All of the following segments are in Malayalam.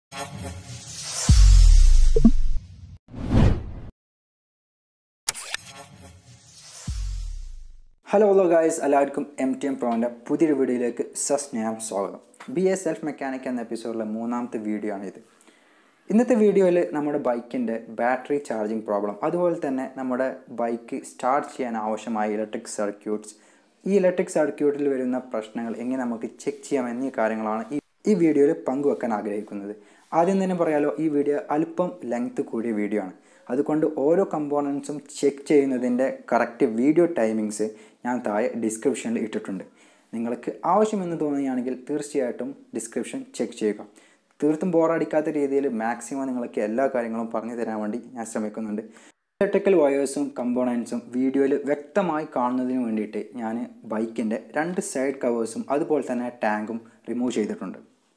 ഹലോ ഹലോ ഗായ്സ് എല്ലാവർക്കും എം ടി എം പ്രോൻ്റെ പുതിയൊരു വീഡിയോയിലേക്ക് സസ്നേഹം സ്വാഗതം ബി എ സെൽഫ് മെക്കാനിക് എന്ന എപ്പിസോഡിലെ മൂന്നാമത്തെ വീഡിയോ ആണിത് ഇന്നത്തെ വീഡിയോയിൽ നമ്മുടെ ബൈക്കിൻ്റെ ബാറ്ററി ചാർജിങ് പ്രോബ്ലം അതുപോലെ തന്നെ നമ്മുടെ ബൈക്ക് സ്റ്റാർട്ട് ചെയ്യാൻ ആവശ്യമായ ഇലക്ട്രിക് സർക്യൂട്ട്സ് ഈ ഇലക്ട്രിക് സർക്യൂട്ടിൽ വരുന്ന പ്രശ്നങ്ങൾ എങ്ങനെ നമുക്ക് ചെക്ക് ചെയ്യാം എന്നീ കാര്യങ്ങളാണ് ഈ ഈ വീഡിയോയിൽ പങ്കുവെക്കാൻ ആഗ്രഹിക്കുന്നത് ആദ്യം തന്നെ പറയാലോ ഈ വീഡിയോ അല്പം ലെങ്ത് കൂടിയ വീഡിയോ ആണ് അതുകൊണ്ട് ഓരോ കമ്പോണൻസും ചെക്ക് ചെയ്യുന്നതിൻ്റെ കറക്റ്റ് വീഡിയോ ടൈമിങ്സ് ഞാൻ താഴെ ഡിസ്ക്രിപ്ഷനിൽ ഇട്ടിട്ടുണ്ട് നിങ്ങൾക്ക് ആവശ്യമെന്ന് തോന്നുകയാണെങ്കിൽ തീർച്ചയായിട്ടും ഡിസ്ക്രിപ്ഷൻ ചെക്ക് ചെയ്യുക തീർത്തും ബോറടിക്കാത്ത രീതിയിൽ മാക്സിമം നിങ്ങൾക്ക് എല്ലാ കാര്യങ്ങളും പറഞ്ഞു തരാൻ വേണ്ടി ഞാൻ ശ്രമിക്കുന്നുണ്ട് ഇലക്ട്രിക്കൽ വയേഴ്സും കമ്പോണൻസും വീഡിയോയിൽ വ്യക്തമായി കാണുന്നതിന് വേണ്ടിയിട്ട് ഞാൻ ബൈക്കിൻ്റെ രണ്ട് സൈഡ് കവേഴ്സും അതുപോലെ തന്നെ ടാങ്കും റിമൂവ് ചെയ്തിട്ടുണ്ട്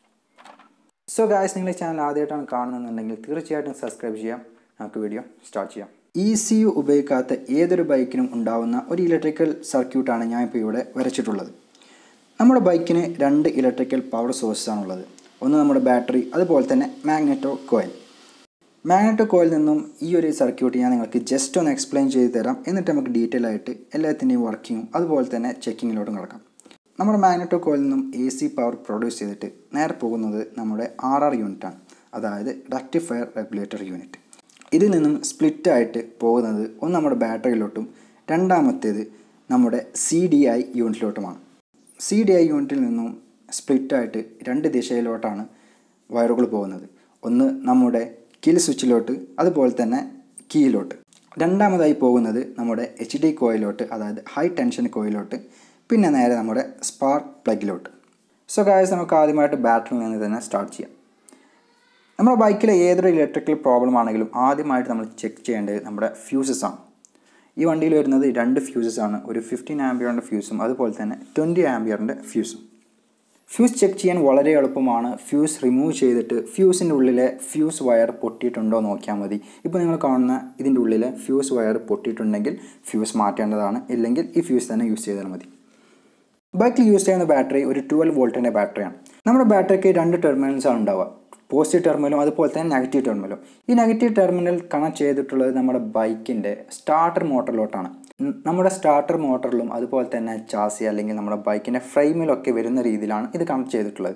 സോ ഗായ്സ് നിങ്ങൾ ചാനൽ ആദ്യമായിട്ടാണ് കാണുന്നതെന്നുണ്ടെങ്കിൽ തീർച്ചയായിട്ടും സബ്സ്ക്രൈബ് ചെയ്യാം നമുക്ക് വീഡിയോ സ്റ്റാർട്ട് ചെയ്യാം ഇ സി യു ഉപയോഗിക്കാത്ത ഏതൊരു ബൈക്കിനും ഉണ്ടാവുന്ന ഒരു ഇലക്ട്രിക്കൽ സർക്യൂട്ടാണ് ഞാൻ ഇപ്പോൾ ഇവിടെ വരച്ചിട്ടുള്ളത് നമ്മുടെ ബൈക്കിന് രണ്ട് ഇലക്ട്രിക്കൽ പവർ സോഴ്സസ് ആണുള്ളത് ഒന്ന് നമ്മുടെ ബാറ്ററി അതുപോലെ തന്നെ മാഗ്നറ്റോ കോയിൽ മാഗ്നറ്റോ കോയിൽ നിന്നും ഈ ഒരു സർക്യൂട്ട് ഞാൻ നിങ്ങൾക്ക് ജസ്റ്റ് ഒന്ന് എക്സ്പ്ലെയിൻ ചെയ്ത് തരാം എന്നിട്ട് നമുക്ക് ഡീറ്റെയിൽ ആയിട്ട് എല്ലാത്തിൻ്റെയും വർക്കിങ്ങും അതുപോലെ തന്നെ ചെക്കിങ്ങിലോട്ടും കിടക്കാം നമ്മുടെ മാഗ്നറ്റോ കോയിൽ നിന്നും എ സി പവർ പ്രൊഡ്യൂസ് ചെയ്തിട്ട് നേരെ പോകുന്നത് നമ്മുടെ ആർ ആർ യൂണിറ്റാണ് അതായത് റക്റ്റിഫയർ റെഗുലേറ്റർ യൂണിറ്റ് ഇതിൽ നിന്നും സ്പ്ലിറ്റ് ആയിട്ട് പോകുന്നത് ഒന്ന് നമ്മുടെ ബാറ്ററിയിലോട്ടും രണ്ടാമത്തേത് നമ്മുടെ സി ഡി ഐ യൂണിറ്റിലോട്ടുമാണ് സി ഡി ഐ യൂണിറ്റിൽ നിന്നും സ്പ്ലിറ്റായിട്ട് രണ്ട് ദിശയിലോട്ടാണ് വയറുകൾ പോകുന്നത് ഒന്ന് നമ്മുടെ കിൽ സ്വിച്ചിലോട്ട് അതുപോലെ തന്നെ കീയിലോട്ട് രണ്ടാമതായി പോകുന്നത് നമ്മുടെ എച്ച് ഡി കോയിലോട്ട് അതായത് ഹൈ ടെൻഷൻ കോയിലോട്ട് പിന്നെ നേരെ നമ്മുടെ സ്പാർക്ക് പ്ലഗിലോട്ട് സോ ഗായസ് നമുക്ക് ആദ്യമായിട്ട് ബാറ്ററിയിൽ നിന്ന് തന്നെ സ്റ്റാർട്ട് ചെയ്യാം നമ്മുടെ ബൈക്കിലെ ഏതൊരു ഇലക്ട്രിക്കൽ പ്രോബ്ലം ആണെങ്കിലും ആദ്യമായിട്ട് നമ്മൾ ചെക്ക് ചെയ്യേണ്ടത് നമ്മുടെ ഫ്യൂസസ് ആണ് ഈ വണ്ടിയിൽ വരുന്നത് രണ്ട് ഫ്യൂസസ് ആണ് ഒരു ഫിഫ്റ്റീൻ ആംബിയറിൻ്റെ ഫ്യൂസും അതുപോലെ തന്നെ ട്വൻറ്റി ആംബിയറിൻ്റെ ഫ്യൂസും ഫ്യൂസ് ചെക്ക് ചെയ്യാൻ വളരെ എളുപ്പമാണ് ഫ്യൂസ് റിമൂവ് ചെയ്തിട്ട് ഫ്യൂസിൻ്റെ ഉള്ളിലെ ഫ്യൂസ് വയർ പൊട്ടിയിട്ടുണ്ടോ നോക്കിയാൽ മതി ഇപ്പോൾ നിങ്ങൾ കാണുന്ന ഇതിൻ്റെ ഉള്ളിലെ ഫ്യൂസ് വയർ പൊട്ടിയിട്ടുണ്ടെങ്കിൽ ഫ്യൂസ് മാറ്റേണ്ടതാണ് ഇല്ലെങ്കിൽ ഈ ഫ്യൂസ് തന്നെ യൂസ് ചെയ്താൽ മതി ബൈക്കിൽ യൂസ് ചെയ്യുന്ന ബാറ്ററി ഒരു ട്വൽവ് വോൾട്ടിൻ്റെ ബാറ്ററിയാണ് നമ്മുടെ ബാറ്ററിക്ക് രണ്ട് ടെർമിനൽസ് ആണ് ഉണ്ടാവുക പോസിറ്റീവ് ടെർമിനലും അതുപോലെ തന്നെ നെഗറ്റീവ് ടെർമിനലും ഈ നെഗറ്റീവ് ടെർമിനൽ കണക്ട് ചെയ്തിട്ടുള്ളത് നമ്മുടെ ബൈക്കിൻ്റെ സ്റ്റാർട്ടർ മോട്ടറിലോട്ടാണ് നമ്മുടെ സ്റ്റാർട്ടർ മോട്ടറിലും അതുപോലെ തന്നെ ചാസി അല്ലെങ്കിൽ നമ്മുടെ ബൈക്കിൻ്റെ ഫ്രെയിമിലൊക്കെ വരുന്ന രീതിയിലാണ് ഇത് കണക്ട് ചെയ്തിട്ടുള്ളത്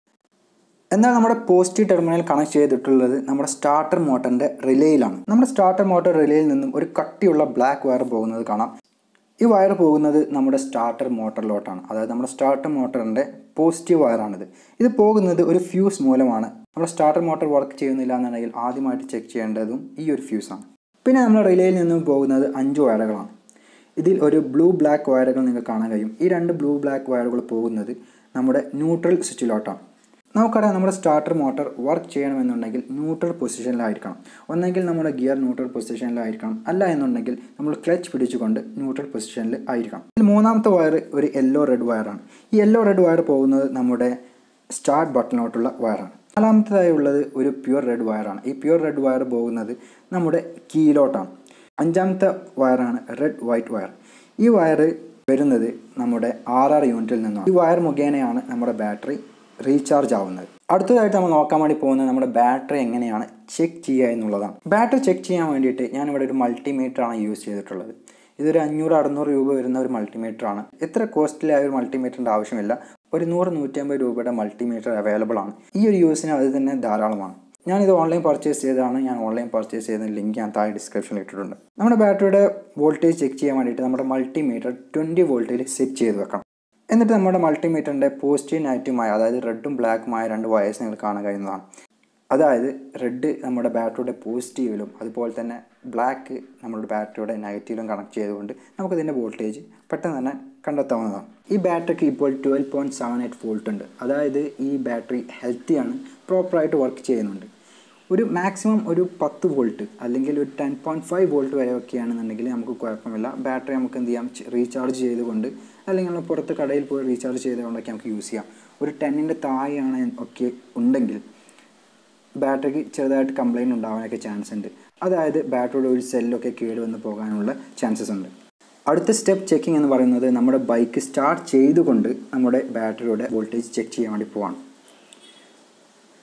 എന്നാൽ നമ്മുടെ പോസിറ്റീവ് ടെർമിനൽ കണക്ട് ചെയ്തിട്ടുള്ളത് നമ്മുടെ സ്റ്റാർട്ടർ മോട്ടറിൻ്റെ റിലേയിലാണ് നമ്മുടെ സ്റ്റാർട്ടർ മോട്ടർ റിലേയിൽ നിന്നും ഒരു കട്ടിയുള്ള ബ്ലാക്ക് വയർ പോകുന്നത് കാണാം ഈ വയർ പോകുന്നത് നമ്മുടെ സ്റ്റാർട്ടർ മോട്ടറിലോട്ടാണ് അതായത് നമ്മുടെ സ്റ്റാർട്ടർ മോട്ടറിൻ്റെ പോസിറ്റീവ് വയറാണിത് ഇത് പോകുന്നത് ഒരു ഫ്യൂസ് മൂലമാണ് നമ്മുടെ സ്റ്റാർട്ടർ മോട്ടർ വർക്ക് ചെയ്യുന്നില്ല എന്നുണ്ടെങ്കിൽ ആദ്യമായിട്ട് ചെക്ക് ചെയ്യേണ്ടതും ഈ ഒരു ഫ്യൂസാണ് പിന്നെ നമ്മൾ റിലേയിൽ നിന്നും പോകുന്നത് അഞ്ച് വയറുകളാണ് ഇതിൽ ഒരു ബ്ലൂ ബ്ലാക്ക് വയറുകൾ നിങ്ങൾക്ക് കാണാൻ കഴിയും ഈ രണ്ട് ബ്ലൂ ബ്ലാക്ക് വയറുകൾ പോകുന്നത് നമ്മുടെ ന്യൂട്രൽ സ്വിച്ചിലോട്ടാണ് നമുക്കറിയാം നമ്മുടെ സ്റ്റാർട്ടർ മോട്ടർ വർക്ക് ചെയ്യണമെന്നുണ്ടെങ്കിൽ ന്യൂട്രൽ പൊസിഷനിലായിരിക്കണം ഒന്നെങ്കിൽ നമ്മുടെ ഗിയർ ന്യൂട്രൽ പൊസിഷനിലായിരിക്കണം അല്ല എന്നുണ്ടെങ്കിൽ നമ്മൾ ക്ലച്ച് പിടിച്ചുകൊണ്ട് ന്യൂട്രൽ പൊസിഷനിൽ ആയിരിക്കണം ഇതിൽ മൂന്നാമത്തെ വയർ ഒരു യെല്ലോ റെഡ് വയറാണ് ഈ യെല്ലോ റെഡ് വയർ പോകുന്നത് നമ്മുടെ സ്റ്റാർട്ട് ബട്ടണിലോട്ടുള്ള വയറാണ് നാലാമത്തേതായി ഉള്ളത് ഒരു പ്യുവർ റെഡ് വയറാണ് ഈ പ്യുവർ റെഡ് വയർ പോകുന്നത് നമ്മുടെ കീയിലോട്ടാണ് അഞ്ചാമത്തെ വയറാണ് റെഡ് വൈറ്റ് വയർ ഈ വയർ വരുന്നത് നമ്മുടെ ആർ ആർ യൂണിറ്റിൽ നിന്നാണ് ഈ വയർ മുഖേനയാണ് നമ്മുടെ ബാറ്ററി റീചാർജ് ആവുന്നത് അടുത്തതായിട്ട് നമ്മൾ നോക്കാൻ വേണ്ടി പോകുന്നത് നമ്മുടെ ബാറ്ററി എങ്ങനെയാണ് ചെക്ക് ചെയ്യുക എന്നുള്ളതാണ് ബാറ്ററി ചെക്ക് ചെയ്യാൻ വേണ്ടിയിട്ട് ഞാനിവിടെ ഒരു മൾട്ടിമീറ്റർ ആണ് യൂസ് ചെയ്തിട്ടുള്ളത് ഇതൊരു അഞ്ഞൂറ് അറുന്നൂറ് രൂപ വരുന്ന ഒരു മൾട്ടിമീറ്റർ ആണ് ഇത്ര കോസ്റ്റ്ലി ആയ ഒരു മൾട്ടിമീറ്ററിൻ്റെ ആവശ്യമില്ല ഒരു നൂറ് നൂറ്റമ്പത് രൂപയുടെ മൾട്ടിമീറ്റർ അവൈലബിൾ ആണ് ഈ ഒരു യൂസിന് അത് തന്നെ ധാരാളമാണ് ഞാനിത് ഓൺലൈൻ പർച്ചേസ് ചെയ്തതാണ് ഞാൻ ഓൺലൈൻ പർച്ചേസ് ചെയ്ത ലിങ്ക് ഞാൻ താഴെ ഡിസ്ക്രിപ്ഷനിൽ ഇട്ടിട്ടുണ്ട് നമ്മുടെ ബാറ്ററിയുടെ വോൾട്ടേജ് ചെക്ക് ചെയ്യാൻ വേണ്ടിയിട്ട് നമ്മുടെ മൾട്ടിമീറ്റർ ട്വൻറ്റി വോൾട്ടിൽ സെറ്റ് ചെയ്ത് വെക്കണം എന്നിട്ട് നമ്മുടെ മൾട്ടിമീറ്ററിൻ്റെ പോസിറ്റീവ് നെഗറ്റീവുമായ അതായത് റെഡും ബ്ലാക്കുമായ രണ്ട് വയേഴ്സ് നിങ്ങൾ കാണാൻ കഴിയുന്നതാണ് അതായത് റെഡ് നമ്മുടെ ബാറ്ററിയുടെ പോസിറ്റീവിലും അതുപോലെ തന്നെ ബ്ലാക്ക് നമ്മുടെ ബാറ്ററിയുടെ നെഗറ്റീവിലും കണക്ട് ചെയ്തുകൊണ്ട് നമുക്കതിൻ്റെ വോൾട്ടേജ് പെട്ടെന്ന് തന്നെ കണ്ടെത്താവുന്നതാണ് ഈ ബാറ്ററിക്ക് ഇപ്പോൾ twelve point seven eight volt ഉണ്ട് അതായത് ഈ ബാറ്ററി ഹെൽത്തിയാണ് പ്രോപ്പറായിട്ട് വർക്ക് ചെയ്യുന്നുണ്ട് ഒരു മാക്സിമം ഒരു പത്ത് വോൾട്ട് അല്ലെങ്കിൽ ഒരു ടെൻ പോയിൻറ്റ് ഫൈവ് വോൾട്ട് വരെ ഒക്കെയാണെന്നുണ്ടെങ്കിൽ നമുക്ക് കുഴപ്പമില്ല ബാറ്ററി നമുക്ക് എന്ത് ചെയ്യാം റീചാർജ് ചെയ്തുകൊണ്ട് അല്ലെങ്കിൽ നമ്മൾ പുറത്ത് കടയിൽ പോയി റീചാർജ് ചെയ്തുകൊണ്ടൊക്കെ നമുക്ക് യൂസ് ചെയ്യാം ഒരു ടെന്നിൻ്റെ താഴെയാണ് ഒക്കെ ഉണ്ടെങ്കിൽ ബാറ്ററിക്ക് ചെറുതായിട്ട് കംപ്ലൈൻറ്റ് ഉണ്ടാവാനൊക്കെ ചാൻസ് ഉണ്ട് അതായത് ബാറ്ററിയുടെ ഒരു സെല്ലൊക്കെ കേടുവന്ന് പോകാനുള്ള ചാൻസസ് ഉണ്ട് അടുത്ത സ്റ്റെപ്പ് ചെക്കിംഗ് എന്ന് പറയുന്നത് നമ്മുടെ ബൈക്ക് സ്റ്റാർട്ട് ചെയ്തുകൊണ്ട് നമ്മുടെ ബാറ്ററിയുടെ വോൾട്ടേജ് ചെക്ക് ചെയ്യാൻ വേണ്ടി പോവാണ്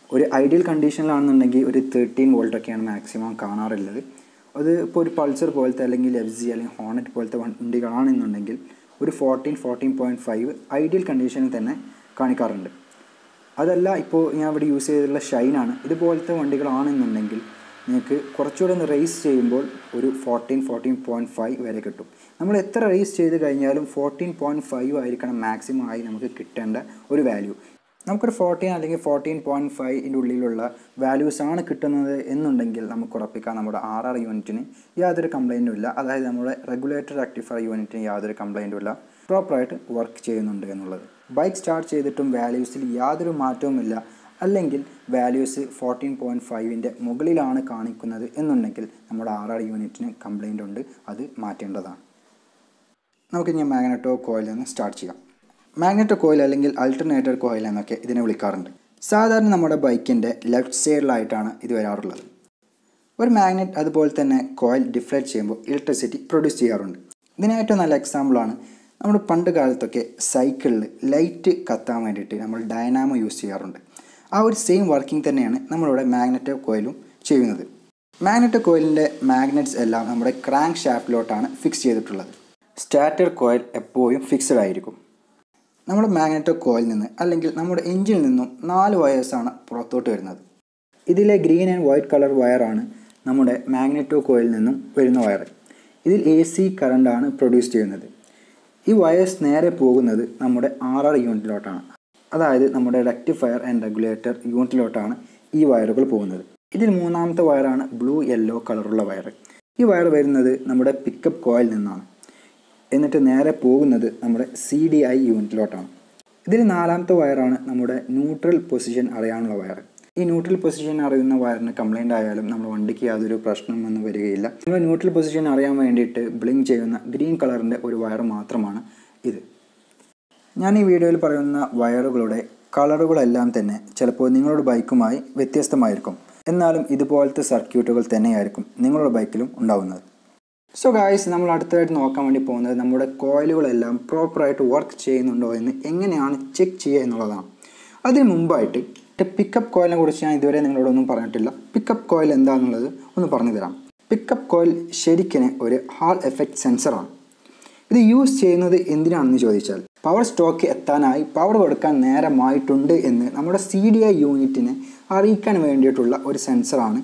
ഒരു ഐഡിയൽ കണ്ടീഷനിലാണെന്നുണ്ടെങ്കിൽ ഒരു തേർട്ടീൻ വോൾട്ടൊക്കെയാണ് മാക്സിമം കാണാറുള്ളത് അത് ഇപ്പോൾ ഒരു പൾസർ പോലത്തെ അല്ലെങ്കിൽ എഫ് ജി അല്ലെങ്കിൽ ഹോണറ്റ് പോലത്തെ വണ്ടികളാണെന്നുണ്ടെങ്കിൽ ഒരു fourteen fourteen point five ideal കണ്ടീഷനിൽ തന്നെ കാണിക്കാറുണ്ട് അതല്ല ഇപ്പോൾ ഞാൻ ഇവിടെ യൂസ് ചെയ്തിട്ടുള്ള ഷൈനാണ് ഇതുപോലത്തെ വണ്ടികളാണെന്നുണ്ടെങ്കിൽ നിങ്ങൾക്ക് കുറച്ചുകൂടെ ഒന്ന് റേസ് ചെയ്യുമ്പോൾ ഒരു ഫോർട്ടീൻ ഫോർട്ടീൻ പോയിൻറ്റ് ഫൈവ് വരെ കിട്ടും നമ്മൾ എത്ര റേസ് ചെയ്ത് കഴിഞ്ഞാലും ഫോർട്ടീൻ പോയിൻറ്റ് ഫൈവ് ആയിരിക്കണം മാക്സിമം ആയി നമുക്ക് കിട്ടേണ്ട ഒരു വാല്യൂ നമുക്കൊരു ഫോർട്ടീൻ അല്ലെങ്കിൽ ഫോർട്ടീൻ പോയിൻറ്റ് ഫൈവിൻ്റെ ഉള്ളിലുള്ള വാല്യൂസ് ആണ് കിട്ടുന്നത് എന്നുണ്ടെങ്കിൽ നമുക്ക് ഉറപ്പിക്കാം നമ്മുടെ ആർ ആർ യൂണിറ്റിന് യാതൊരു കംപ്ലൈൻറ്റും ഇല്ല അതായത് നമ്മുടെ റെഗുലേറ്റർ റെക്ടിഫയർ യൂണിറ്റിന് യാതൊരു കംപ്ലൈൻറ്റും ഇല്ല പ്രോപ്പറായിട്ട് വർക്ക് ചെയ്യുന്നുണ്ട് എന്നുള്ളത് ബൈക്ക് സ്റ്റാർട്ട് ചെയ്തിട്ടും വാല്യൂസിൽ യാതൊരു മാറ്റവുമില്ല അല്ലെങ്കിൽ വാല്യൂസ് ഫോർട്ടീൻ പോയിൻറ്റ് ഫൈവിൻ്റെ മുകളിലാണ് കാണിക്കുന്നത് എന്നുണ്ടെങ്കിൽ നമ്മുടെ ആർ ആർ യൂണിറ്റിന് കംപ്ലൈൻ്റ് ഉണ്ട് അത് മാറ്റേണ്ടതാണ് നമുക്കിനി മാഗ്നറ്റോ കോയിൽ നിന്ന് സ്റ്റാർട്ട് ചെയ്യാം മാഗ്നറ്റോ കോയിൽ അല്ലെങ്കിൽ അൾട്ടർനേറ്റർ കോയിൽ എന്നൊക്കെ ഇതിനെ വിളിക്കാറുണ്ട് സാധാരണ നമ്മുടെ ബൈക്കിൻ്റെ ലെഫ്റ്റ് സൈഡിലായിട്ടാണ് ഇത് വരാറുള്ളത് ഒരു മാഗ്നറ്റ് അതുപോലെ തന്നെ കോയിൽ ഡിഫ്ലക്റ്റ് ചെയ്യുമ്പോൾ ഇലക്ട്രിസിറ്റി പ്രൊഡ്യൂസ് ചെയ്യാറുണ്ട് ഇതിന് ഏറ്റവും നല്ല എക്സാമ്പിളാണ് നമ്മൾ പണ്ട് കാലത്തൊക്കെ സൈക്കിളിൽ ലൈറ്റ് കത്താൻ വേണ്ടിയിട്ട് നമ്മൾ ഡയനാമോ യൂസ് ചെയ്യാറുണ്ട് ആ ഒരു സെയിം വർക്കിംഗ് തന്നെയാണ് നമ്മളിവിടെ മാഗ്നറ്റോ കോയിലും ചെയ്യുന്നത് മാഗ്നറ്റോ കോയിലിൻ്റെ മാഗ്നറ്റ്സ് എല്ലാം നമ്മുടെ ക്രാങ്ക് ഷാഫ്റ്റിലോട്ടാണ് ഫിക്സ് ചെയ്തിട്ടുള്ളത് സ്റ്റാറ്റർ കോയിൽ എപ്പോഴും ഫിക്സഡ് ആയിരിക്കും നമ്മുടെ മാഗ്നറ്റോ കോയിൽ നിന്ന് അല്ലെങ്കിൽ നമ്മുടെ എഞ്ചിനിൽ നിന്നും നാല് വയേഴ്സാണ് പുറത്തോട്ട് വരുന്നത് ഇതിലെ ഗ്രീൻ ആൻഡ് വൈറ്റ് കളർ വയറാണ് നമ്മുടെ മാഗ്നറ്റോ കോയിൽ നിന്നും വരുന്ന വയർ ഇതിൽ എ സി കറണ്ടാണ് പ്രൊഡ്യൂസ് ചെയ്യുന്നത് ഈ വയേഴ്സ് നേരെ പോകുന്നത് നമ്മുടെ ആർ ആർ യൂണിറ്റിലോട്ടാണ് അതായത് നമ്മുടെ റെക്ടിഫയർ ആൻഡ് റെഗുലേറ്റർ യൂണിറ്റിലോട്ടാണ് ഈ വയറുകൾ പോകുന്നത് ഇതിൽ മൂന്നാമത്തെ വയറാണ് ബ്ലൂ യെല്ലോ കളറുള്ള വയർ ഈ വയർ വരുന്നത് നമ്മുടെ പിക്കപ്പ് കോയിൽ നിന്നാണ് എന്നിട്ട് നേരെ പോകുന്നത് നമ്മുടെ സി ഡി ഐ യൂണിറ്റിലോട്ടാണ് ഇതിൽ നാലാമത്തെ വയറാണ് നമ്മുടെ ന്യൂട്രൽ പൊസിഷൻ അറിയാനുള്ള വയർ ഈ ന്യൂട്രൽ പൊസിഷൻ അറിയുന്ന വയറിന് കംപ്ലൈൻ്റ് ആയാലും നമ്മുടെ വണ്ടിക്ക് യാതൊരു പ്രശ്നമൊന്നും വരികയില്ല നമ്മുടെ ന്യൂട്രൽ പൊസിഷൻ അറിയാൻ വേണ്ടിയിട്ട് ബ്ലിങ്ക് ചെയ്യുന്ന ഗ്രീൻ കളറിൻ്റെ ഒരു വയർ മാത്രമാണ് ഇത് ഞാൻ ഈ വീഡിയോയിൽ പറയുന്ന വയറുകളുടെ കളറുകളെല്ലാം തന്നെ ചിലപ്പോൾ നിങ്ങളുടെ ബൈക്കുമായി വ്യത്യസ്തമായിരിക്കും എന്നാലും ഇതുപോലത്തെ സർക്യൂട്ടുകൾ തന്നെയായിരിക്കും നിങ്ങളുടെ ബൈക്കിലും ഉണ്ടാവുന്നത് സോ ഗായ്സ് നമ്മൾ അടുത്തതായിട്ട് നോക്കാൻ വേണ്ടി പോകുന്നത് നമ്മുടെ കോയിലുകളെല്ലാം പ്രോപ്പറായിട്ട് വർക്ക് ചെയ്യുന്നുണ്ടോ എന്ന് എങ്ങനെയാണ് ചെക്ക് ചെയ്യുക എന്നുള്ളതാണ് അതിന് മുമ്പായിട്ട് പിക്കപ്പ് കോയിലിനെ കുറിച്ച് ഞാൻ ഇതുവരെ നിങ്ങളോടൊന്നും പറഞ്ഞിട്ടില്ല പിക്കപ്പ് കോയിൽ എന്താണെന്നുള്ളത് ഒന്ന് പറഞ്ഞു തരാം പിക്കപ്പ് കോയിൽ ശരിക്കും ഒരു ഹാൾ എഫക്റ്റ് സെൻസറാണ് ഇത് യൂസ് ചെയ്യുന്നത് എന്തിനാണെന്ന് ചോദിച്ചാൽ പവർ സ്റ്റോക്ക് എത്താനായി പവർ കൊടുക്കാൻ നേരമായിട്ടുണ്ട് എന്ന് നമ്മുടെ സി ഡി ഐ യൂണിറ്റിനെ അറിയിക്കാൻ വേണ്ടിയിട്ടുള്ള ഒരു സെൻസറാണ്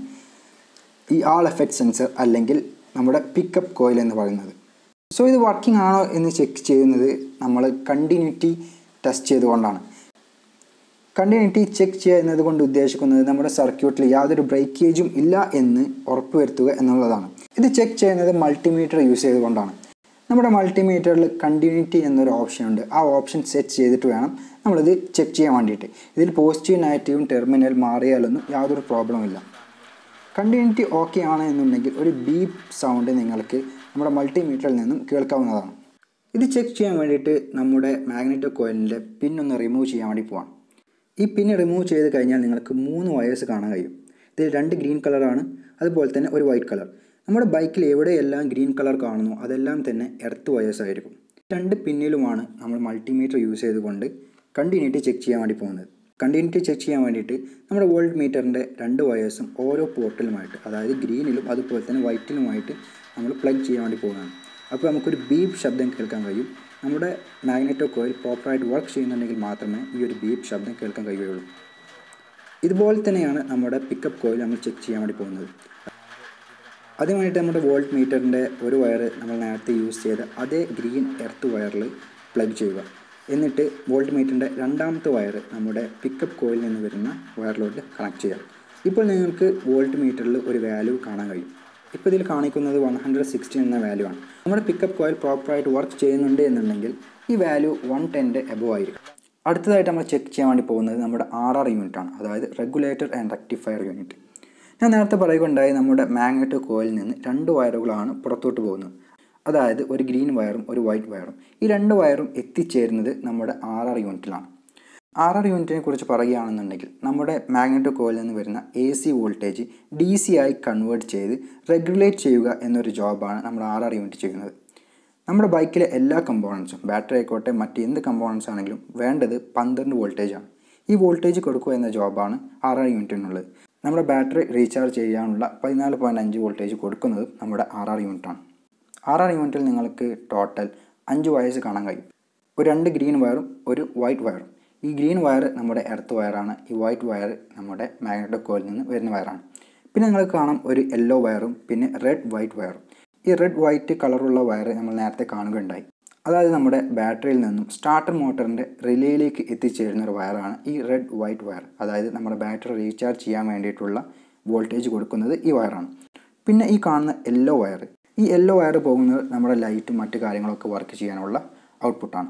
ഈ ആൾ എഫക്റ്റ് സെൻസർ അല്ലെങ്കിൽ നമ്മുടെ പിക്കപ്പ് കോയിൽ എന്ന് പറയുന്നത് സോ ഇത് വർക്കിംഗ് ആണോ എന്ന് ചെക്ക് ചെയ്യുന്നത് നമ്മൾ കണ്ടിന്യൂറ്റി ടെസ്റ്റ് ചെയ്തുകൊണ്ടാണ് കണ്ടിന്യൂറ്റി ചെക്ക് ചെയ്യുക എന്നതുകൊണ്ട് ഉദ്ദേശിക്കുന്നത് നമ്മുടെ സർക്യൂട്ടിൽ യാതൊരു ബ്രേക്കേജും ഇല്ല എന്ന് ഉറപ്പുവരുത്തുക എന്നുള്ളതാണ് ഇത് ചെക്ക് ചെയ്യുന്നത് മൾട്ടിമീറ്റർ യൂസ് ചെയ്തുകൊണ്ടാണ് നമ്മുടെ മൾട്ടിമീറ്ററിൽ കണ്ടിന്യൂറ്റി എന്നൊരു ഓപ്ഷൻ ഉണ്ട് ആ ഓപ്ഷൻ സെറ്റ് ചെയ്തിട്ട് വേണം നമ്മളിത് ചെക്ക് ചെയ്യാൻ വേണ്ടിയിട്ട് ഇതിൽ പോസിറ്റീവ് നെഗറ്റീവും ടെർമിനൽ മാറിയാലൊന്നും യാതൊരു പ്രോബ്ലവും ഇല്ല കണ്ടിന്യൂറ്റി ഓക്കെ ആണ് എന്നുണ്ടെങ്കിൽ ഒരു ബീപ്പ് സൗണ്ട് നിങ്ങൾക്ക് നമ്മുടെ മൾട്ടിമീറ്ററിൽ നിന്നും കേൾക്കാവുന്നതാണ് ഇത് ചെക്ക് ചെയ്യാൻ വേണ്ടിയിട്ട് നമ്മുടെ മാഗ്നറ്റോ കോയിലിൻ്റെ പിന്നൊന്ന് റിമൂവ് ചെയ്യാൻ വേണ്ടി പോവാം ഈ പിന്ന് റിമൂവ് ചെയ്ത് കഴിഞ്ഞാൽ നിങ്ങൾക്ക് മൂന്ന് വയേഴ്സ് കാണാൻ കഴിയും ഇതിൽ രണ്ട് ഗ്രീൻ കളറാണ് അതുപോലെ തന്നെ ഒരു വൈറ്റ് കളർ നമ്മുടെ ബൈക്കിൽ എവിടെയെല്ലാം ഗ്രീൻ കളർ കാണുന്നു അതെല്ലാം തന്നെ എർത്ത് വയേഴ്സ് ആയിരിക്കും രണ്ട് പിന്നിലുമാണ് നമ്മൾ മൾട്ടിമീറ്റർ യൂസ് ചെയ്തുകൊണ്ട് കണ്ടിന്യൂറ്റി ചെക്ക് ചെയ്യാൻ വേണ്ടി പോകുന്നത് കണ്ടിന്യൂറ്റി ചെക്ക് ചെയ്യാൻ വേണ്ടിയിട്ട് നമ്മുടെ വോൾട്ട് മീറ്ററിൻ്റെ രണ്ട് വയേഴ്സും ഓരോ പോർട്ടിലുമായിട്ട് അതായത് ഗ്രീനിലും അതുപോലെ തന്നെ വൈറ്റിലുമായിട്ട് നമ്മൾ പ്ലഗ് ചെയ്യാൻ വേണ്ടി പോകുന്നതാണ് അപ്പോൾ നമുക്കൊരു ബീപ്പ് ശബ്ദം കേൾക്കാൻ കഴിയും നമ്മുടെ മാഗ്നറ്റോ കോയിൽ പ്രോപ്പറായിട്ട് വർക്ക് ചെയ്യുന്നുണ്ടെങ്കിൽ മാത്രമേ ഈ ഒരു ബീപ്പ് ശബ്ദം കേൾക്കാൻ കഴിയുകയുള്ളൂ ഇതുപോലെ തന്നെയാണ് നമ്മുടെ പിക്കപ്പ് കോയിൽ നമ്മൾ ചെക്ക് ചെയ്യാൻ വേണ്ടി പോകുന്നത് അതിന് വേണ്ടിയിട്ട് നമ്മുടെ വോൾട്ട് മീറ്ററിൻ്റെ ഒരു വയർ നമ്മൾ നേരത്തെ യൂസ് ചെയ്ത അതേ ഗ്രീൻ എർത്ത് വയറിൽ പ്ലഗ് ചെയ്യുക എന്നിട്ട് വോൾട്ട് മീറ്ററിൻ്റെ രണ്ടാമത്തെ വയർ നമ്മുടെ പിക്കപ്പ് കോയിൽ നിന്ന് വരുന്ന വയറിലോട്ട് കണക്ട് ചെയ്യാം ഇപ്പോൾ നിങ്ങൾക്ക് വോൾട്ട് മീറ്ററിൽ ഒരു വാല്യൂ കാണാൻ കഴിയും ഇപ്പോൾ ഇതിൽ കാണിക്കുന്നത് വൺ ഹൺഡ്രഡ് സിക്സ്റ്റീൻ എന്ന വാല്യൂ ആണ് നമ്മുടെ പിക്കപ്പ് കോയിൽ പ്രോപ്പറായിട്ട് വർക്ക് ചെയ്യുന്നുണ്ട് എന്നുണ്ടെങ്കിൽ ഈ വാല്യൂ വൺ ടെൻ്റെ എബോ ആയിരിക്കും അടുത്തതായിട്ട് നമ്മൾ ചെക്ക് ചെയ്യാൻ വേണ്ടി പോകുന്നത് നമ്മുടെ ആർ ആർ യൂണിറ്റ് ആണ് അതായത് റെഗുലേറ്റർ ആൻഡ് റെക്ടിഫയർ യൂണിറ്റ് ഞാൻ നേരത്തെ പറയുകയുണ്ടായി നമ്മുടെ മാഗ്നറ്റ് കോയിൽ നിന്ന് രണ്ട് വയറുകളാണ് പുറത്തോട്ട് പോകുന്നത് അതായത് ഒരു ഗ്രീൻ വയറും ഒരു വൈറ്റ് വയറും ഈ രണ്ട് വയറും എത്തിച്ചേരുന്നത് നമ്മുടെ ആർ ആർ യൂണിറ്റിലാണ് ആർ ആർ യൂണിറ്റിനെ കുറിച്ച് പറയുകയാണെന്നുണ്ടെങ്കിൽ നമ്മുടെ മാഗ്നറ്റ് കോയിൽ നിന്ന് വരുന്ന A C voltage D C ആയി കൺവേർട്ട് ചെയ്ത് റെഗുലേറ്റ് ചെയ്യുക എന്നൊരു ജോബാണ് നമ്മുടെ ആർ ആർ യൂണിറ്റ് ചെയ്യുന്നത് നമ്മുടെ ബൈക്കിലെ എല്ലാ കമ്പോണൻസും ബാറ്ററി ആയിക്കോട്ടെ മറ്റ് എന്ത് കമ്പോണൻസ് ആണെങ്കിലും വേണ്ടത് പന്ത്രണ്ട് വോൾട്ടേജ് ആണ് ഈ വോൾട്ടേജ് കൊടുക്കുക എന്ന ജോബാണ് ആർ ആർ യൂണിറ്റിനുള്ളത് നമ്മുടെ ബാറ്ററി റീചാർജ് ചെയ്യാനുള്ള പതിനാല് പോയിൻറ്റ് അഞ്ച് വോൾട്ടേജ് കൊടുക്കുന്നത് നമ്മുടെ ആർ ആർ യൂണിറ്റാണ് ആർ ആർ യൂണിറ്റിൽ നിങ്ങൾക്ക് ടോട്ടൽ അഞ്ച് വയേഴ്സ് കാണാൻ കഴിയും ഒരു രണ്ട് ഗ്രീൻ വയറും ഒരു വൈറ്റ് വയറും ഈ ഗ്രീൻ വയർ നമ്മുടെ എർത്ത് വയറാണ് ഈ വൈറ്റ് വയർ നമ്മുടെ മാഗ്നറ്റിക് കോയിൽ നിന്ന് വരുന്ന വയറാണ് പിന്നെ നിങ്ങൾക്ക് കാണാം ഒരു യെല്ലോ വയറും പിന്നെ റെഡ് വൈറ്റ് വയറും ഈ റെഡ് വൈറ്റ് കളറുള്ള വയർ നമ്മൾ നേരത്തെ കാണുകയുണ്ടായി അതായത് നമ്മുടെ ബാറ്ററിയിൽ നിന്നും സ്റ്റാർട്ടർ മോട്ടറിൻ്റെ റിലേയിലേക്ക് എത്തിച്ചേരുന്ന ഒരു വയറാണ് ഈ റെഡ് വൈറ്റ് വയർ അതായത് നമ്മുടെ ബാറ്ററി റീചാർജ് ചെയ്യാൻ വേണ്ടിയിട്ടുള്ള വോൾട്ടേജ് കൊടുക്കുന്നത് ഈ വയറാണ് പിന്നെ ഈ കാണുന്ന യെല്ലോ വയർ ഈ യെല്ലോ വയർ പോകുന്നത് നമ്മുടെ ലൈറ്റും മറ്റു കാര്യങ്ങളൊക്കെ വർക്ക് ചെയ്യാനുള്ള ഔട്ട്പുട്ടാണ്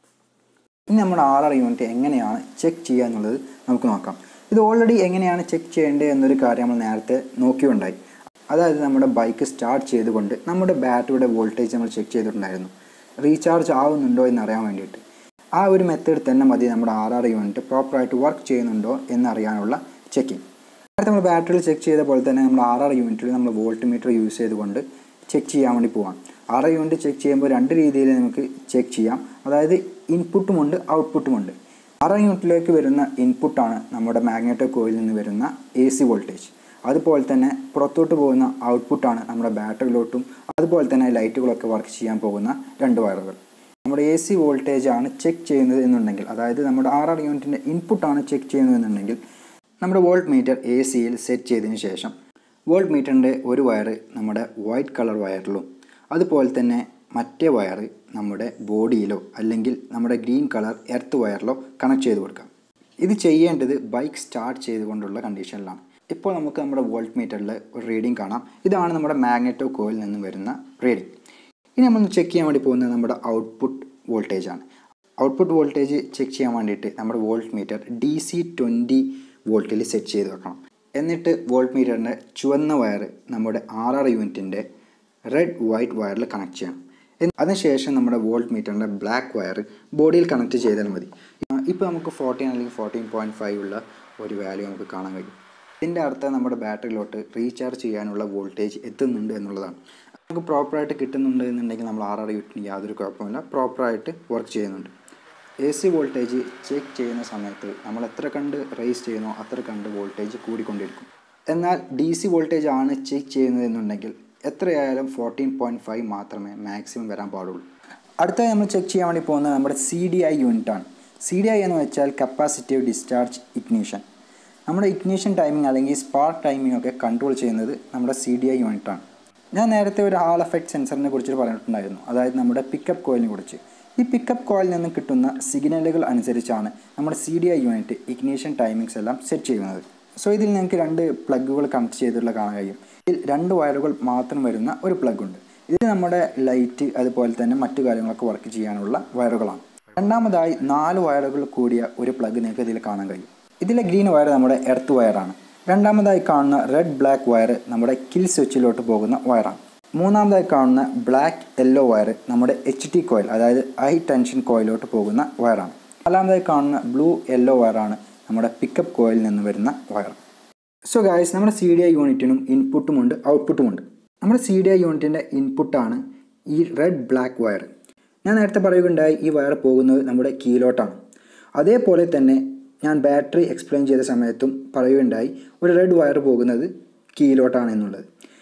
ഇനി നമ്മുടെ ആർ ആർ യൂണിറ്റ് എങ്ങനെയാണ് ചെക്ക് ചെയ്യുക എന്നുള്ളത് നമുക്ക് നോക്കാം ഇത് ഓൾറെഡി എങ്ങനെയാണ് ചെക്ക് ചെയ്യേണ്ടത് എന്നൊരു കാര്യം നമ്മൾ നേരത്തെ നോക്കിയുണ്ടായി അതായത് നമ്മുടെ ബൈക്ക് സ്റ്റാർട്ട് ചെയ്തുകൊണ്ട് നമ്മുടെ ബാറ്ററിയുടെ വോൾട്ടേജ് നമ്മൾ ചെക്ക് ചെയ്തിട്ടുണ്ടായിരുന്നു റീചാർജ് ആവുന്നുണ്ടോ എന്ന് അറിയാൻ വേണ്ടിയിട്ട് ആ ഒരു മെത്തേഡ് തന്നെ മതി നമ്മുടെ ആർ ആർ യൂണിറ്റ് പ്രോപ്പറായിട്ട് വർക്ക് ചെയ്യുന്നുണ്ടോ എന്നറിയാനുള്ള ചെക്കിങ് നേരത്തെ നമ്മൾ ബാറ്ററിയിൽ ചെക്ക് ചെയ്ത പോലെ തന്നെ നമ്മൾ ആർ ആർ യൂണിറ്റിൽ നമ്മൾ വോൾട്ട് മീറ്റർ യൂസ് ചെയ്തുകൊണ്ട് ചെക്ക് ചെയ്യാൻ വേണ്ടി പോവാം ആർ ആർ യൂണിറ്റ് ചെക്ക് ചെയ്യുമ്പോൾ രണ്ട് രീതിയിൽ നമുക്ക് ചെക്ക് ചെയ്യാം അതായത് ഇൻപുട്ടുമുണ്ട് ഔട്ട്പുട്ടുമുണ്ട് ആർ ആർ യൂണിറ്റിലേക്ക് വരുന്ന ഇൻപുട്ടാണ് നമ്മുടെ മാഗ്നറ്റോ കോയിൽ നിന്ന് വരുന്ന എ സി വോൾട്ടേജ് അതുപോലെ തന്നെ പുറത്തോട്ട് പോകുന്ന ഔട്ട്പുട്ടാണ് നമ്മുടെ ബാറ്ററിയിലോട്ടും അതുപോലെ തന്നെ ലൈറ്റുകളൊക്കെ വർക്ക് ചെയ്യാൻ പോകുന്ന രണ്ട് വയറുകൾ നമ്മുടെ എ സി വോൾട്ടേജ് ആണ് ചെക്ക് ചെയ്യുന്നത് എന്നുണ്ടെങ്കിൽ അതായത് നമ്മുടെ ആർ ആർ യൂണിറ്റിൻ്റെ ഇൻപുട്ടാണ് ചെക്ക് ചെയ്യുന്നത് എന്നുണ്ടെങ്കിൽ നമ്മുടെ വോൾട്ട് മീറ്റർ എ സിയിൽ സെറ്റ് ചെയ്തതിന് ശേഷം വോൾട്ട് മീറ്ററിൻ്റെ ഒരു വയർ നമ്മുടെ വൈറ്റ് കളർ വയറിലും അതുപോലെ തന്നെ മറ്റേ വയർ നമ്മുടെ ബോഡിയിലോ അല്ലെങ്കിൽ നമ്മുടെ ഗ്രീൻ കളർ എർത്ത് വയറിലോ കണക്ട് ചെയ്ത് കൊടുക്കാം ഇത് ചെയ്യേണ്ടത് ബൈക്ക് സ്റ്റാർട്ട് ചെയ്തുകൊണ്ടുള്ള കണ്ടീഷനിലാണ് ഇപ്പോൾ നമുക്ക് നമ്മുടെ വോൾട്ട് മീറ്ററിൽ ഒരു റീഡിംഗ് കാണാം ഇതാണ് നമ്മുടെ മാഗ്നറ്റോ കോയിൽ നിന്ന് വരുന്ന റീഡിംഗ് ഇനി നമ്മൾ ചെക്ക് ചെയ്യാൻ വേണ്ടി പോകുന്നത് നമ്മുടെ ഔട്ട്പുട്ട് വോൾട്ടേജ് ആണ് ഔട്ട്പുട്ട് വോൾട്ടേജ് ചെക്ക് ചെയ്യാൻ വേണ്ടിയിട്ട് നമ്മുടെ voltmeter D C twenty വോൾട്ടിൽ സെറ്റ് ചെയ്ത് വെക്കണം എന്നിട്ട് വോൾട്ട് മീറ്ററിൻ്റെ ചുവന്ന വയർ നമ്മുടെ ആർ ആർ യൂണിറ്റിൻ്റെ റെഡ് വൈറ്റ് വയറിൽ കണക്ട് ചെയ്യണം അതിനുശേഷം നമ്മുടെ വോൾട്ട് മീറ്ററിൻ്റെ ബ്ലാക്ക് വയർ ബോഡിയിൽ കണക്ട് ചെയ്താൽ മതി ഇപ്പോൾ നമുക്ക് ഫോർട്ടീൻ അല്ലെങ്കിൽ ഫോർട്ടീൻ പോയിൻറ്റ് ഫൈവ് ഉള്ള ഒരു വാല്യൂ നമുക്ക് കാണാൻ കഴിയും ഇതിൻ്റെ അർത്ഥം നമ്മുടെ ബാറ്ററിയിലോട്ട് റീചാർജ് ചെയ്യാനുള്ള വോൾട്ടേജ് എത്തുന്നുണ്ട് എന്നുള്ളതാണ് നമുക്ക് പ്രോപ്പറായിട്ട് കിട്ടുന്നുണ്ട് എന്നുണ്ടെങ്കിൽ നമ്മൾ ആർ ആർ യൂട്ടിന് യാതൊരു കുഴപ്പമില്ല പ്രോപ്പറായിട്ട് വർക്ക് ചെയ്യുന്നുണ്ട് എ സി വോൾട്ടേജ് ചെക്ക് ചെയ്യുന്ന സമയത്ത് നമ്മൾ എത്ര കണ്ട് റേസ് ചെയ്യുന്നോ അത്ര കണ്ട് വോൾട്ടേജ് കൂടിക്കൊണ്ടിരിക്കും എന്നാൽ ഡി സി വോൾട്ടേജ് ആണ് ചെക്ക് ചെയ്യുന്നത് എന്നുണ്ടെങ്കിൽ എത്രയായാലും ഫോർട്ടീൻ പോയിൻറ്റ് ഫൈവ് മാത്രമേ മാക്സിമം വരാൻ പാടുള്ളൂ അടുത്തതായി നമ്മൾ ചെക്ക് ചെയ്യാൻ വേണ്ടി പോകുന്നത് നമ്മുടെ സി ഡി ഐ യൂണിറ്റാണ് സി ഡി ഐ എന്ന് വെച്ചാൽ കപ്പാസിറ്റീവ് ഡിസ്ചാർജ് ഇഗ്നീഷൻ നമ്മുടെ ഇഗ്നീഷൻ ടൈമിംഗ് അല്ലെങ്കിൽ സ്പാർക്ക് ടൈമിംഗ് ഒക്കെ കൺട്രോൾ ചെയ്യുന്നത് നമ്മുടെ സി ഡി ഐ യൂണിറ്റാണ് ഞാൻ നേരത്തെ ഒരു ഹാൾ എഫക്റ്റ് സെൻസറിനെ കുറിച്ച് പറഞ്ഞിട്ടുണ്ടായിരുന്നു അതായത് നമ്മുടെ പിക്കപ്പ് കോയിലിനെ കുറിച്ച് ഈ പിക്കപ്പ് കോയിൽ നിന്ന് കിട്ടുന്ന സിഗ്നലുകൾ അനുസരിച്ചാണ് നമ്മുടെ C D I unit ignition timings എല്ലാം സെറ്റ് ചെയ്യുന്നത് സോ ഇതിൽ നിങ്ങൾക്ക് രണ്ട് പ്ലഗുകൾ കണക്ട് ചെയ്തിട്ടുള്ള കാണാൻ കഴിയും ഇതിൽ രണ്ട് വയറുകൾ മാത്രം വരുന്ന ഒരു പ്ലഗ് ഉണ്ട് ഇത് നമ്മുടെ ലൈറ്റ് അതുപോലെ തന്നെ മറ്റു കാര്യങ്ങളൊക്കെ വർക്ക് ചെയ്യാനുള്ള വയറുകളാണ് രണ്ടാമതായി നാല് വയറുകൾ കൂടിയ ഒരു പ്ലഗ് നിങ്ങൾക്ക് ഇതിൽ കാണാൻ കഴിയും ഇതിലെ ഗ്രീൻ വയർ നമ്മുടെ എർത്ത് വയറാണ് രണ്ടാമതായി കാണുന്ന റെഡ് ബ്ലാക്ക് വയർ നമ്മുടെ കിൽ സ്വിച്ചിലോട്ട് പോകുന്ന വയറാണ് മൂന്നാമതായി കാണുന്ന ബ്ലാക്ക് യെല്ലോ വയർ നമ്മുടെ എച്ച് ടി കോയിൽ അതായത് ഹൈ ടെൻഷൻ കോയിലോട്ട് പോകുന്ന വയറാണ് നാലാമതായി കാണുന്ന ബ്ലൂ യെല്ലോ വയറാണ് നമ്മുടെ പിക്കപ്പ് കോയിൽ നിന്ന് വരുന്ന വയർ സോ ഗായ്സ് നമ്മുടെ സി ഡി ഐ യൂണിറ്റിനും ഇൻപുട്ടുമുണ്ട് ഔട്ട്പുട്ടുമുണ്ട് നമ്മുടെ സി ഡി ഐ യൂണിറ്റിൻ്റെ ഇൻപുട്ടാണ് ഈ റെഡ് ബ്ലാക്ക് വയർ ഞാൻ നേരത്തെ പറയുകയുണ്ടായി ഈ വയർ പോകുന്നത് നമ്മുടെ കീലോട്ടാണ് അതേപോലെ തന്നെ ഞാൻ ബാറ്ററി എക്സ്പ്ലെയിൻ ചെയ്ത സമയത്തും പറയുകയുണ്ടായി ഒരു റെഡ് വയർ പോകുന്നത് കീലോട്ടാണ് എന്നുള്ളത്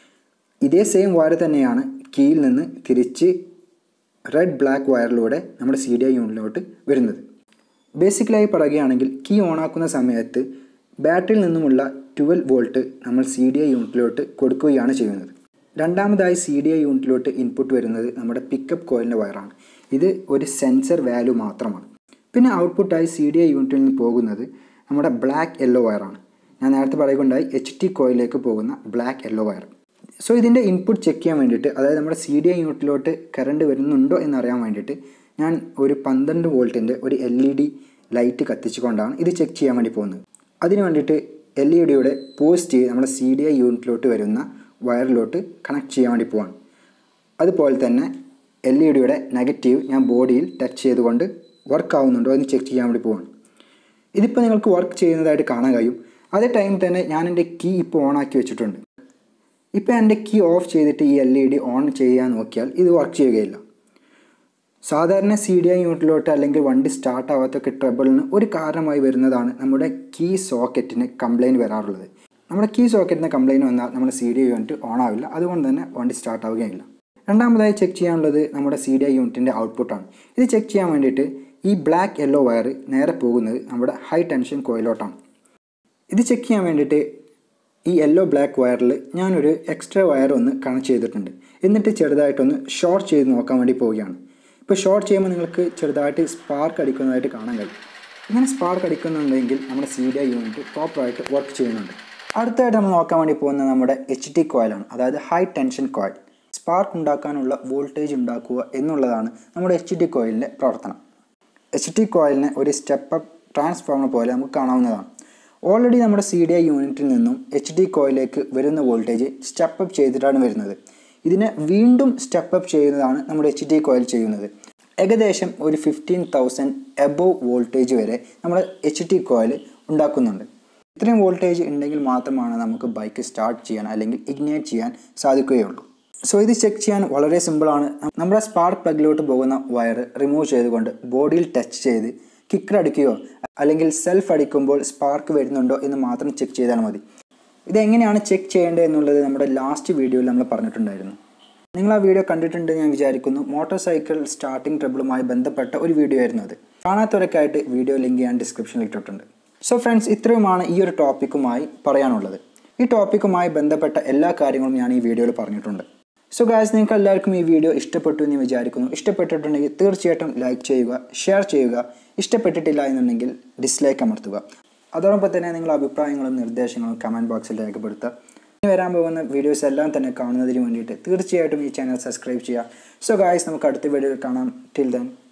ഇതേ സെയിം വയർ തന്നെയാണ് കീയിൽ നിന്ന് തിരിച്ച് റെഡ് ബ്ലാക്ക് വയറിലൂടെ നമ്മുടെ സി ഡി ഐ യൂണിറ്റിലോട്ട് വരുന്നത് ബേസിക്കലായി പറയുകയാണെങ്കിൽ കീ ഓണാക്കുന്ന സമയത്ത് ബാറ്ററിയിൽ നിന്നുമുള്ള ട്വൽവ് വോൾട്ട് നമ്മൾ സി ഡി ഐ യൂണിറ്റിലോട്ട് കൊടുക്കുകയാണ് ചെയ്യുന്നത് രണ്ടാമതായി സി ഡി ഐ യൂണിറ്റിലോട്ട് ഇൻപുട്ട് വരുന്നത് നമ്മുടെ പിക്കപ്പ് കോയിലിൻ്റെ വയറാണ് ഇത് ഒരു സെൻസർ വാല്യൂ മാത്രമാണ് പിന്നെ ഔട്ട്പുട്ടായി സി ഡി ഐ യൂണിറ്റിൽ നിന്ന് പോകുന്നത് നമ്മുടെ ബ്ലാക്ക് യെല്ലോ വയറാണ് ഞാൻ നേരത്തെ പറയുകയുണ്ടായി എച്ച് ടി കോയിലേക്ക് പോകുന്ന ബ്ലാക്ക് യെല്ലോ വയർ സോ ഇതിൻ്റെ ഇൻപുട്ട് ചെക്ക് ചെയ്യാൻ വേണ്ടിയിട്ട് അതായത് നമ്മുടെ സി ഡി ഐ യൂണിറ്റിലോട്ട് കറണ്ട് വരുന്നുണ്ടോ എന്നറിയാൻ വേണ്ടിയിട്ട് ഞാൻ ഒരു പന്ത്രണ്ട് വോൾട്ടിൻ്റെ ഒരു എൽ ഇ ഡി ലൈറ്റ് കത്തിച്ചുകൊണ്ടാണ് ഇത് ചെക്ക് ചെയ്യാൻ വേണ്ടി പോകുന്നത് അതിന് വേണ്ടിയിട്ട് എൽ ഇ ഡിയുടെ പോസിറ്റീവ് നമ്മുടെ സി ഡി ഐ യൂണിറ്റിലോട്ട് വരുന്ന വയറിലോട്ട് കണക്ട് ചെയ്യാൻ വേണ്ടി പോവാണ് അതുപോലെ തന്നെ എൽ ഇ ഡിയുടെ നെഗറ്റീവ് ഞാൻ ബോഡിയിൽ ടച്ച് ചെയ്തുകൊണ്ട് വർക്ക് ആവുന്നുണ്ടോ എന്ന് ചെക്ക് ചെയ്യാൻ വേണ്ടി പോവാണ് ഇതിപ്പോൾ നിങ്ങൾക്ക് വർക്ക് ചെയ്യുന്നതായിട്ട് കാണാൻ കഴിയും അതേ ടൈം തന്നെ ഞാൻ എൻ്റെ കീ ഇപ്പോൾ ഓൺ ആക്കി വെച്ചിട്ടുണ്ട് ഇപ്പോൾ എൻ്റെ കീ ഓഫ് ചെയ്തിട്ട് ഈ എൽ ഇ ഡി ഓൺ ചെയ്യാൻ നോക്കിയാൽ ഇത് വർക്ക് ചെയ്യുകയില്ല സാധാരണ സി ഡി ഐ യൂണിറ്റിലോട്ട് അല്ലെങ്കിൽ വണ്ടി സ്റ്റാർട്ട് ആവാത്തൊക്കെ ട്രബിളിന് ഒരു കാരണമായി വരുന്നതാണ് നമ്മുടെ കീ സോക്കറ്റിന് കംപ്ലയിൻറ്റ് വരാറുള്ളത് നമ്മുടെ കീ സോക്കറ്റിന് കംപ്ലയിൻറ്റ് വന്നാൽ നമ്മുടെ C D I unit on ആവില്ല അതുകൊണ്ട് തന്നെ വണ്ടി സ്റ്റാർട്ട് ആവുകയില്ല രണ്ടാമതായി ചെക്ക് ചെയ്യാനുള്ളത് നമ്മുടെ സി ഡി ഐ യൂണിറ്റിൻ്റെ ഔട്ട്പുട്ടാണ് ഇത് ചെക്ക് ചെയ്യാൻ വേണ്ടിയിട്ട് ഈ ബ്ലാക്ക് യെല്ലോ വയർ നേരെ പോകുന്നത് നമ്മുടെ ഹൈ ടെൻഷൻ കോയിലോട്ടാണ് ഇത് ചെക്ക് ചെയ്യാൻ വേണ്ടിയിട്ട് ഈ യെല്ലോ ബ്ലാക്ക് വയറിൽ ഞാനൊരു എക്സ്ട്രാ വയർ ഒന്ന് കണക്ട് ചെയ്തിട്ടുണ്ട് എന്നിട്ട് ചെറുതായിട്ടൊന്ന് ഷോർട്ട് ചെയ്ത് നോക്കാൻ വേണ്ടി പോവുകയാണ് ഇപ്പോൾ ഷോർട്ട് ചെയ്യുമ്പോൾ നിങ്ങൾക്ക് ചെറുതായിട്ട് സ്പാർക്ക് അടിക്കുന്നതായിട്ട് കാണാൻ കഴിയും ഇങ്ങനെ സ്പാർക്ക് അടിക്കുന്നുണ്ടെങ്കിൽ നമ്മുടെ സി ഡി ഐ യൂണിറ്റ് പ്രോപ്പറായിട്ട് വർക്ക് ചെയ്യുന്നുണ്ട് അടുത്തായിട്ട് നമ്മൾ നോക്കാൻ വേണ്ടി പോകുന്നത് നമ്മുടെ എച്ച് ടി കോയിലാണ് അതായത് ഹൈ ടെൻഷൻ കോയിൽ സ്പാർക്ക് ഉണ്ടാക്കാനുള്ള വോൾട്ടേജ് ഉണ്ടാക്കുക എന്നുള്ളതാണ് നമ്മുടെ എച്ച് ടി കോയിലിൻ്റെ പ്രവർത്തനം എച്ച് ടി കോയിലിനെ ഒരു സ്റ്റെപ്പ് അപ്പ് ട്രാൻസ്ഫോമർ പോലെ നമുക്ക് കാണാവുന്നതാണ് ഓൾറെഡി നമ്മുടെ സി ഡി ഐ യൂണിറ്റിൽ നിന്നും എച്ച് ഡി കോയിലേക്ക് വരുന്ന വോൾട്ടേജ് സ്റ്റെപ്പ് അപ്പ് ചെയ്തിട്ടാണ് വരുന്നത് ഇതിനെ വീണ്ടും സ്റ്റെപ്പ് അപ്പ് ചെയ്യുന്നതാണ് നമ്മുടെ എച്ച് ഡി കോയിൽ ചെയ്യുന്നത് ഏകദേശം ഒരു ഫിഫ്റ്റീൻ തൗസൻഡ് എബോവ് വോൾട്ടേജ് വരെ നമ്മുടെ എച്ച് ടി കോയിൽ ഉണ്ടാക്കുന്നുണ്ട് ഇത്രയും വോൾട്ടേജ് ഉണ്ടെങ്കിൽ മാത്രമാണ് നമുക്ക് ബൈക്ക് സ്റ്റാർട്ട് ചെയ്യാൻ അല്ലെങ്കിൽ ഇഗ്നേറ്റ് ചെയ്യാൻ സാധിക്കുകയുള്ളൂ സോ ഇത് ചെക്ക് ചെയ്യാൻ വളരെ സിമ്പിളാണ് നമ്മുടെ സ്പാർക്ക് പ്ലഗിലോട്ട് പോകുന്ന വയർ റിമൂവ് ചെയ്തുകൊണ്ട് ബോഡിയിൽ ടച്ച് ചെയ്ത് കിക്കർ അടിക്കുകയോ അല്ലെങ്കിൽ സെൽഫ് അടിക്കുമ്പോൾ സ്പാർക്ക് വരുന്നുണ്ടോ എന്ന് മാത്രം ചെക്ക് ചെയ്താൽ മതി ഇതെങ്ങനെയാണ് ചെക്ക് ചെയ്യേണ്ടത് എന്നുള്ളത് നമ്മുടെ ലാസ്റ്റ് വീഡിയോയിൽ നമ്മൾ പറഞ്ഞിട്ടുണ്ടായിരുന്നു നിങ്ങൾ ആ വീഡിയോ കണ്ടിട്ടുണ്ട് ഞാൻ വിചാരിക്കുന്നു മോട്ടോർ സൈക്കിൾ സ്റ്റാർട്ടിംഗ് ട്രബിളുമായി ബന്ധപ്പെട്ട ഒരു വീഡിയോ ആയിരുന്നു അത് കാണാത്തവരൊക്കെയായിട്ട് വീഡിയോ ലിങ്ക് ഞാൻ ഡിസ്ക്രിപ്ഷനിൽ ഇട്ടിട്ടുണ്ട് സോ ഫ്രണ്ട്സ് ഇത്രയുമാണ് ഈ ഒരു ടോപ്പിക്കുമായി പറയാനുള്ളത് ഈ ടോപ്പിക്കുമായി ബന്ധപ്പെട്ട എല്ലാ കാര്യങ്ങളും ഞാൻ ഈ വീഡിയോയിൽ പറഞ്ഞിട്ടുണ്ട് സോ ഗായ്സ് നിങ്ങൾക്ക് എല്ലാവർക്കും ഈ വീഡിയോ ഇഷ്ടപ്പെട്ടു എന്ന് വിചാരിക്കുന്നു ഇഷ്ടപ്പെട്ടിട്ടുണ്ടെങ്കിൽ തീർച്ചയായിട്ടും ലൈക്ക് ചെയ്യുക ഷെയർ ചെയ്യുക ഇഷ്ടപ്പെട്ടിട്ടില്ല എന്നുണ്ടെങ്കിൽ ഡിസ്ലൈക്ക് അമർത്തുക അതോടൊപ്പം തന്നെ നിങ്ങളുടെ അഭിപ്രായങ്ങളും നിർദ്ദേശങ്ങളും കമൻറ്റ് ബോക്സിൽ രേഖപ്പെടുത്തുക ഇനി വരാൻ പോകുന്ന വീഡിയോസ് എല്ലാം തന്നെ കാണുന്നതിന് വേണ്ടിയിട്ട് തീർച്ചയായിട്ടും ഈ ചാനൽ സബ്സ്ക്രൈബ് ചെയ്യുക സോ ഗായ്സ് നമുക്ക് അടുത്ത വീഡിയോയിൽ കാണാം ടിൽ ദെൻ